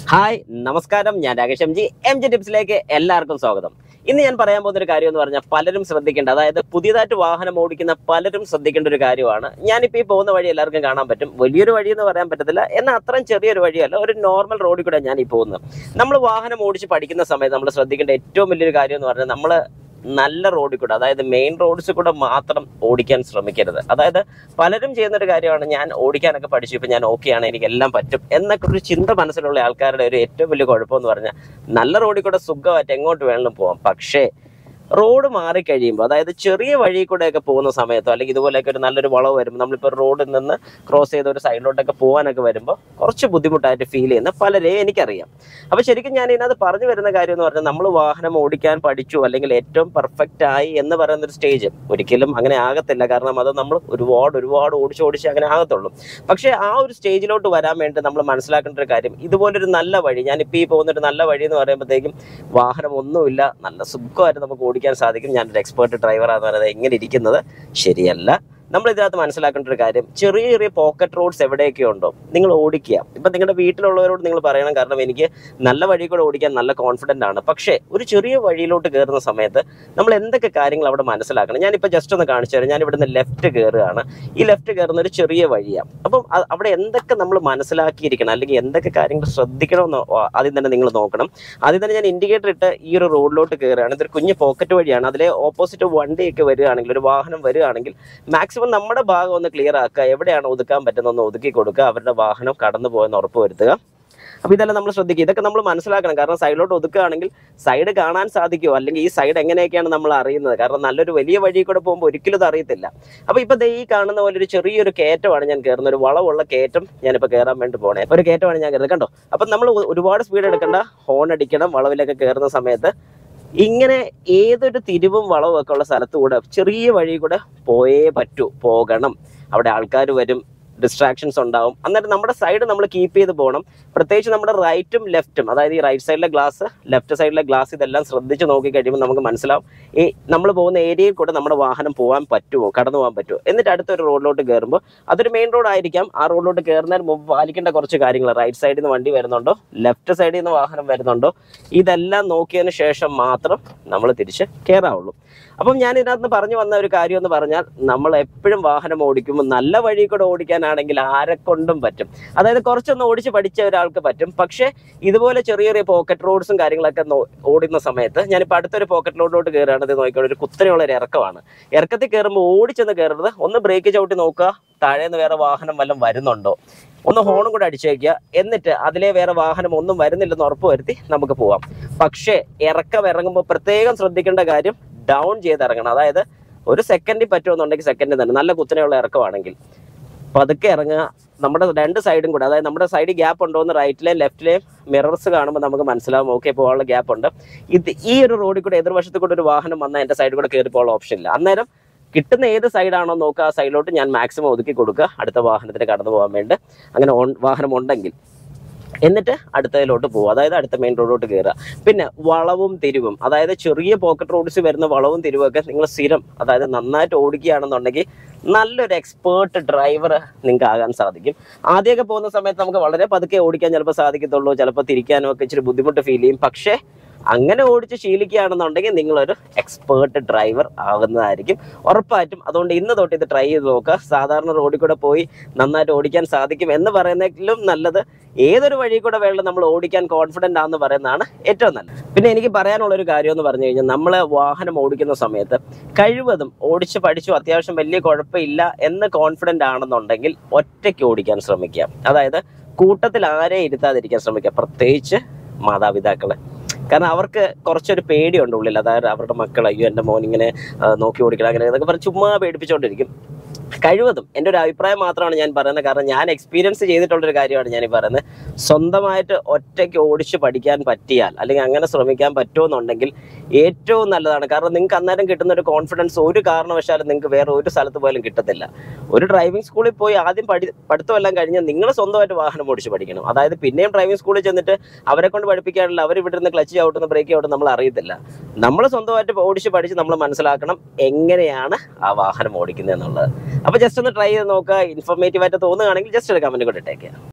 hi നമസ്കാരം ഞാൻ Rakesh M G M G ടിപ്സിലേക്ക് എല്ലാവർക്കും സ്വാഗതം ഇന്ന് ഞാൻ പറയാൻ പോകുന്ന ഒരു കാര്യം എന്ന് പറഞ്ഞാൽ പലരും ശ്രദ്ധിക്കേണ്ട അതായത് പുതിയതായിട്ട് വാഹനം ഓടിക്കുന്ന പലരും ശ്രദ്ധിക്കേണ്ട ഒരു കാര്യമാണ് ഞാനിപ്പോൾ ഈ പോകുന്ന വഴി എല്ലാവർക്കും കാണാൻ പറ്റും വലിയൊരു വഴി എന്ന് പറയാൻ പറ്റത്തില്ല എന്നാൽ അത്രയും ചെറിയൊരു വഴിയല്ല ഒരു നോർമൽ റോഡിൽ കൂടെ ഞാൻ ഈ പോകുന്നത് നമ്മൾ വാഹനം ഓടിച്ച് പഠിക്കുന്ന സമയത്ത് നമ്മൾ ശ്രദ്ധിക്കേണ്ട ഏറ്റവും വലിയൊരു കാര്യം എന്ന് പറഞ്ഞാൽ നമ്മൾ നല്ല റോഡിൽ കൂടെ അതായത് മെയിൻ റോഡ്സിൽ കൂടെ മാത്രം ഓടിക്കാൻ ശ്രമിക്കരുത് അതായത് പലരും ചെയ്യുന്ന ഒരു കാര്യമാണ് ഞാൻ ഓടിക്കാനൊക്കെ പഠിച്ചു ഇപ്പം ഞാൻ ഓക്കെയാണ് എനിക്ക് എല്ലാം പറ്റും എന്നൊക്കെ ഒരു ചിന്ത മനസ്സിലുള്ള ആൾക്കാരുടെ ഒരു ഏറ്റവും വലിയ കുഴപ്പമെന്ന് പറഞ്ഞാൽ നല്ല റോഡിൽ കൂടെ സുഖമായിട്ട് എങ്ങോട്ട് വേണമെങ്കിലും പോവാം പക്ഷേ റോഡ് മാറിക്കഴിയുമ്പോൾ അതായത് ചെറിയ വഴി കൂടെയൊക്കെ പോകുന്ന സമയത്തോ അല്ലെങ്കിൽ ഇതുപോലെയൊക്കെ ഒരു നല്ലൊരു വളവ് വരുമ്പോൾ നമ്മളിപ്പോൾ റോഡിൽ നിന്ന് ക്രോസ് ചെയ്ത് ഒരു സൈഡിലോട്ടൊക്കെ പോകാനൊക്കെ വരുമ്പോൾ കുറച്ച് ബുദ്ധിമുട്ടായിട്ട് ഫീൽ ചെയ്യുന്ന പലരെയും എനിക്കറിയാം അപ്പോൾ ശരിക്കും ഞാൻ ഇതിനകത്ത് പറഞ്ഞു വരുന്ന കാര്യം എന്ന് പറഞ്ഞാൽ നമ്മൾ വാഹനം ഓടിക്കാൻ പഠിച്ചു അല്ലെങ്കിൽ ഏറ്റവും പെർഫെക്റ്റ് ആയി എന്ന് പറയുന്ന ഒരു സ്റ്റേജ് ഒരിക്കലും അങ്ങനെ ആകത്തില്ല കാരണം അത് നമ്മൾ ഒരുപാട് ഒരുപാട് ഓടിച്ച് ഓടിച്ച് അങ്ങനെ ആകത്തുള്ളൂ പക്ഷേ ആ ഒരു സ്റ്റേജിലോട്ട് വരാൻ വേണ്ടി നമ്മൾ മനസ്സിലാക്കേണ്ട ഒരു കാര്യം ഇതുപോലൊരു നല്ല വഴി ഞാനിപ്പോൾ ഈ പോകുന്ന ഒരു നല്ല വഴി എന്ന് പറയുമ്പോഴത്തേക്കും വാഹനം ഒന്നുമില്ല നല്ല സുഖമായിട്ട് നമുക്ക് ഓടിക്കാൻ സാധിക്കും ഞാനൊരു എക്സ്പേർട്ട് ഡ്രൈവറാന്ന് പറയുന്നത് എങ്ങനെ ഇരിക്കുന്നത് ശരിയല്ല നമ്മൾ ഇതിനകത്ത് മനസ്സിലാക്കേണ്ട ഒരു കാര്യം ചെറിയ ചെറിയ പോക്കറ്റ് റോഡ്സ് എവിടെയൊക്കെ ഉണ്ടോ നിങ്ങൾ ഓടിക്കുക ഇപ്പം നിങ്ങളുടെ വീട്ടിലുള്ളവരോട് നിങ്ങൾ പറയണം കാരണം എനിക്ക് നല്ല വഴി കൂടെ ഓടിക്കാൻ നല്ല കോൺഫിഡൻ്റ് ആണ് പക്ഷേ ഒരു ചെറിയ വഴിയിലോട്ട് കയറുന്ന സമയത്ത് നമ്മൾ എന്തൊക്കെ കാര്യങ്ങൾ അവിടെ മനസ്സിലാക്കണം ഞാനിപ്പോൾ ജസ്റ്റ് ഒന്ന് കാണിച്ചു തരാം ഞാൻ ഇവിടുന്ന് ലെഫ്റ്റ് കയറുകയാണ് ഈ ലെഫ്റ്റ് കയറുന്ന ഒരു ചെറിയ വഴിയാണ് അപ്പം അ- അവിടെ എന്തൊക്കെ നമ്മൾ മനസ്സിലാക്കിയിരിക്കണം അല്ലെങ്കിൽ എന്തൊക്കെ കാര്യങ്ങൾ ശ്രദ്ധിക്കണമെന്ന് ആദ്യം തന്നെ നിങ്ങൾ നോക്കണം ആദ്യം തന്നെ ഞാൻ ഇൻഡിക്കേറ്റർ ഇട്ട് ഈ ഒരു റോഡിലോട്ട് കയറുകയാണ് ഇതൊരു കുഞ്ഞ് പോക്കറ്റ് വഴിയാണ് അതിലെ ഓപ്പോസിറ്റ് വണ്ടിയൊക്കെ വരികയാണെങ്കിൽ ഒരു വാഹനം വരികയാണെങ്കിൽ മാക്സിമം നമ്മുടെ ഭാഗം ഒന്ന് ക്ലിയർ ആക്കുക എവിടെയാണ് ഒതുക്കാൻ പറ്റുന്നതെന്ന് ഒതുക്കി കൊടുക്കുക അവരുടെ വാഹനം കടന്നു പോയെന്ന് ഉറപ്പ് വരുത്തുക അപ്പൊ ഇതെല്ലാം നമ്മൾ ശ്രദ്ധിക്കുക ഇതൊക്കെ നമ്മൾ മനസ്സിലാക്കണം കാരണം സൈഡിലോട്ട് ഒതുക്കുകയാണെങ്കിൽ സൈഡ് കാണാൻ സാധിക്കുമോ അല്ലെങ്കിൽ ഈ സൈഡ് എങ്ങനെയൊക്കെയാണ് നമ്മൾ അറിയുന്നത് കാരണം നല്ലൊരു വലിയ വഴി കൂടെ പോകുമ്പോൾ ഒരിക്കലും ഇത് അറിയത്തില്ല അപ്പൊ ഇപ്പൊ ദേ ഈ കാണുന്ന പോലെ ഒരു ചെറിയൊരു കയറ്റമാണ് ഞാൻ കയറുന്നത് ഒരു വളവുള്ള കയറ്റം ഞാനിപ്പോ കയറാൻ വേണ്ടി പോണേ ഒരു കയറ്റമാണ് ഞാൻ കയറുന്നത് കണ്ടോ അപ്പൊ നമ്മൾ ഒരുപാട് സ്പീഡ് എടുക്കണ്ട ഹോൺ അടിക്കണം വളവിലൊക്കെ കയറുന്ന സമയത്ത് ഇങ്ങനെ ഏതൊരു തിരിവും വളവും ഒക്കെ ഉള്ള സ്ഥലത്ത് കൂടെ ചെറിയ വഴി കൂടെ പോയേ പറ്റൂ പോകണം അവിടെ ആൾക്കാർ വരും ഡിസ്ട്രാക്ഷൻസ് ഉണ്ടാവും അന്നേരം നമ്മുടെ സൈഡ് നമ്മൾ കീപ്പ് ചെയ്ത് പോകണം പ്രത്യേകിച്ച് നമ്മുടെ റൈറ്റും ലെഫ്റ്റും അതായത് ഈ റൈറ്റ് സൈഡിലെ ഗ്ലാസ് ലെഫ്റ്റ് സൈഡിലെ ഗ്ലാസ് ഇതെല്ലാം ശ്രദ്ധിച്ച് നോക്കി കഴിയുമ്പോൾ നമുക്ക് മനസ്സിലാവും ഈ നമ്മൾ പോകുന്ന ഏരിയയിൽ കൂടെ നമ്മുടെ വാഹനം പോകാൻ പറ്റുമോ കടന്നു പോകാൻ പറ്റുമോ എന്നിട്ട് അടുത്തൊരു റോഡിലോട്ട് കയറുമ്പോൾ അതൊരു മെയിൻ റോഡ് ആയിരിക്കാം ആ റോഡിലോട്ട് കയറുന്നതിന് മുമ്പ് പാലിക്കേണ്ട കുറച്ച് കാര്യങ്ങൾ റൈറ്റ് സൈഡിൽ നിന്ന് വണ്ടി വരുന്നുണ്ടോ ലെഫ്റ്റ് സൈഡിൽ നിന്ന് വാഹനം വരുന്നുണ്ടോ ഇതെല്ലാം നോക്കിയതിന് ശേഷം മാത്രം നമ്മൾ തിരിച്ച് കയറാവുള്ളൂ അപ്പം ഞാൻ ഇതിനകത്ത് പറഞ്ഞു വന്ന ഒരു കാര്യം എന്ന് പറഞ്ഞാൽ നമ്മൾ എപ്പോഴും വാഹനം ഓടിക്കുമ്പോൾ നല്ല വഴി കൂടെ ഓടിക്കാനാണെങ്കിൽ ആരെ കൊണ്ടും പറ്റും അതായത് കുറച്ചൊന്ന് ഓടിച്ച് പഠിച്ച ഒരാൾക്ക് പറ്റും പക്ഷേ ഇതുപോലെ ചെറിയ ചെറിയ പോക്കറ്റ് റോഡ്സും കാര്യങ്ങളൊക്കെ നോ- ഓടുന്ന സമയത്ത് ഞാനിപ്പോൾ അടുത്തൊരു പോക്കറ്റ് റോഡിലോട്ട് കയറുകയാണ് ഇത് നോക്കിക്കോളൂ ഒരു കുത്തനെയുള്ള ഒരു ഇറക്കമാണ് ഇറക്കത്തിൽ കയറുമ്പോൾ ഓടിച്ചെന്ന് കയറരുത് ഒന്ന് ബ്രേക്ക് ചവിട്ടി നോക്കുക താഴേന്ന് വേറെ വാഹനം വല്ലതും വരുന്നുണ്ടോ ഒന്ന് ഹോണും കൂടെ അടിച്ചു വയ്ക്കുക എന്നിട്ട് അതിലെ വേറെ വാഹനം ഒന്നും വരുന്നില്ലെന്ന് ഉറപ്പ് വരുത്തി നമുക്ക് പോവാം പക്ഷേ ഇറക്കം ഇറങ്ങുമ്പോൾ പ്രത്യേകം ശ്രദ്ധിക്കേണ്ട കാര്യം ഡൗൺ ചെയ്ത് ഇറങ്ങണം അതായത് ഒരു സെക്കൻഡിൽ പറ്റുമെന്നുണ്ടെങ്കിൽ സെക്കൻഡിൽ തന്നെ നല്ല കുത്തനെയുള്ള ഇറക്കമാണെങ്കിൽ പതുക്കെ ഇറങ്ങുക നമ്മുടെ രണ്ട് സൈഡും കൂടെ അതായത് നമ്മുടെ സൈഡിൽ ഗ്യാപ്പ് ഉണ്ടോ എന്ന് റൈറ്റിലെയും ലെഫ്റ്റിലെയും മിറർസ് കാണുമ്പോൾ നമുക്ക് മനസ്സിലാവും ഓക്കെ പോകാനുള്ള ഗ്യാപ്പ് ഉണ്ട് ഇത് ഈ ഒരു റോഡിൽ കൂടെ എതിർവശത്ത് കൂടെ ഒരു വാഹനം വന്നാൽ എൻ്റെ സൈഡിൽ കൂടെ കയറി പോകാനുള്ള ഓപ്ഷൻ ഇല്ല അന്നേരം കിട്ടുന്ന ഏത് സൈഡാണോ നോക്കുക ആ സൈഡിലോട്ട് ഞാൻ മാക്സിമം ഒതുക്കി കൊടുക്കുക അടുത്ത വാഹനത്തിന് കടന്നു പോകാൻ വേണ്ടി അങ്ങനെ ഓൺ- വാഹനം ഉണ്ടെങ്കിൽ എന്നിട്ട് അടുത്തതിലോട്ട് പോകും അതായത് അടുത്ത മെയിൻ റോഡിലോട്ട് കയറുക പിന്നെ വളവും തിരിവും അതായത് ചെറിയ പോക്കറ്റ് റോഡ്സ് വരുന്ന വളവും തിരിവൊക്കെ നിങ്ങൾ സ്ഥിരം അതായത് നന്നായിട്ട് ഓടിക്കുകയാണെന്നുണ്ടെങ്കിൽ നല്ലൊരു എക്സ്പേർട്ട് ഡ്രൈവർ നിങ്ങൾക്ക് ആകാൻ സാധിക്കും ആദ്യമൊക്കെ പോകുന്ന സമയത്ത് നമുക്ക് വളരെ പതുക്കെ ഓടിക്കാൻ ചിലപ്പോൾ സാധിക്കത്തുള്ളൂ ചിലപ്പോൾ തിരിക്കാനും ഒക്കെ ഇച്ചിരി ബുദ്ധിമുട്ട് ഫീൽ ചെയ്യും പക്ഷേ അങ്ങനെ ഓടിച്ച് ശീലിക്കുകയാണെന്നുണ്ടെങ്കിൽ നിങ്ങളൊരു എക്സ്പേർട്ട് ഡ്രൈവർ ആവുന്നതായിരിക്കും ഉറപ്പായിട്ടും അതുകൊണ്ട് ഇന്ന് തൊട്ട് ഇത് ട്രൈ ചെയ്ത് നോക്കുക സാധാരണ റോഡിൽ കൂടെ പോയി നന്നായിട്ട് ഓടിക്കാൻ സാധിക്കും എന്ന് പറയുന്നതിലും നല്ലത് ഏതൊരു വഴി കൂടെ വേണം നമ്മൾ ഓടിക്കാൻ കോൺഫിഡൻ്റ് ആണെന്ന് പറയുന്നതാണ് ഏറ്റവും നല്ലത് പിന്നെ എനിക്ക് പറയാനുള്ള ഒരു കാര്യം എന്ന് പറഞ്ഞു കഴിഞ്ഞാൽ നമ്മൾ വാഹനം ഓടിക്കുന്ന സമയത്ത് കഴിവതും ഓടിച്ച് പഠിച്ചു അത്യാവശ്യം വലിയ കുഴപ്പമില്ല എന്ന് കോൺഫിഡൻ്റ് ആണെന്നുണ്ടെങ്കിൽ ഒറ്റയ്ക്ക് ഓടിക്കാൻ ശ്രമിക്കുക അതായത് കൂട്ടത്തിൽ ആരെയും ഇരുത്താതിരിക്കാൻ ശ്രമിക്കുക പ്രത്യേകിച്ച് മാതാപിതാക്കളെ കാരണം അവർക്ക് കുറച്ചൊരു പേടിയുണ്ട് ഉള്ളിൽ അതായത് അവരുടെ മക്കൾ അയ്യോ എൻ്റെ മോൻ ഇങ്ങനെ ആ, നോക്കി ഓടിക്കണം അങ്ങനെ ഇതൊക്കെ പറഞ്ഞ് ചുമ്മാ പേടിപ്പിച്ചുകൊണ്ടിരിക്കും കഴിവതും എൻ്റെ ഒരു അഭിപ്രായം മാത്രമാണ് ഞാൻ പറയുന്നത് കാരണം ഞാൻ എക്സ്പീരിയൻസ് ചെയ്തിട്ടുള്ളൊരു കാര്യമാണ് ഞാൻ ഈ പറയുന്നത് സ്വന്തമായിട്ട് ഒറ്റയ്ക്ക് ഓടിച്ച് പഠിക്കാൻ പറ്റിയാൽ അല്ലെങ്കിൽ അങ്ങനെ ശ്രമിക്കാൻ പറ്റുമെന്നുണ്ടെങ്കിൽ ഏറ്റവും നല്ലതാണ് കാരണം നിങ്ങൾക്ക് അന്നേരം കിട്ടുന്ന ഒരു കോൺഫിഡൻസ് ഒരു കാരണവശാലും നിങ്ങൾക്ക് വേറെ ഒരു സ്ഥലത്ത് പോലും കിട്ടത്തില്ല ഒരു ഡ്രൈവിംഗ് സ്കൂളിൽ പോയി ആദ്യം പഠി പഠിത്തമെല്ലാം കഴിഞ്ഞാൽ നിങ്ങൾ സ്വന്തമായിട്ട് വാഹനം ഓടിച്ച് പഠിക്കണം അതായത് പിന്നെയും ഡ്രൈവിംഗ് സ്കൂളിൽ ചെന്നിട്ട് അവരെ കൊണ്ട് പഠിപ്പിക്കാനുള്ള അവർ ഇവിടെ നിന്ന് ക്ലച്ച് ചവിട്ടുന്ന ബ്രേക്ക് ചവിട്ടുന്ന നമ്മൾ അറിയത്തില്ല നമ്മൾ സ്വന്തമായിട്ട് ഓടിച്ച് പഠിച്ച് നമ്മൾ മനസ്സിലാക്കണം എങ്ങനെയാണ് ആ വാഹനം ഓടിക്കുന്നത് എന്നുള്ളത് അപ്പോൾ ജസ്റ്റ് ഒന്ന് ട്രൈ ചെയ്ത് നോക്കുക ഇൻഫോർമേറ്റീവ് ആയിട്ട് തോന്നുകയാണെങ്കിൽ ജസ്റ്റ് ഒരു കമൻറ്റ് കൂടെ ഇട്ടേക്കുക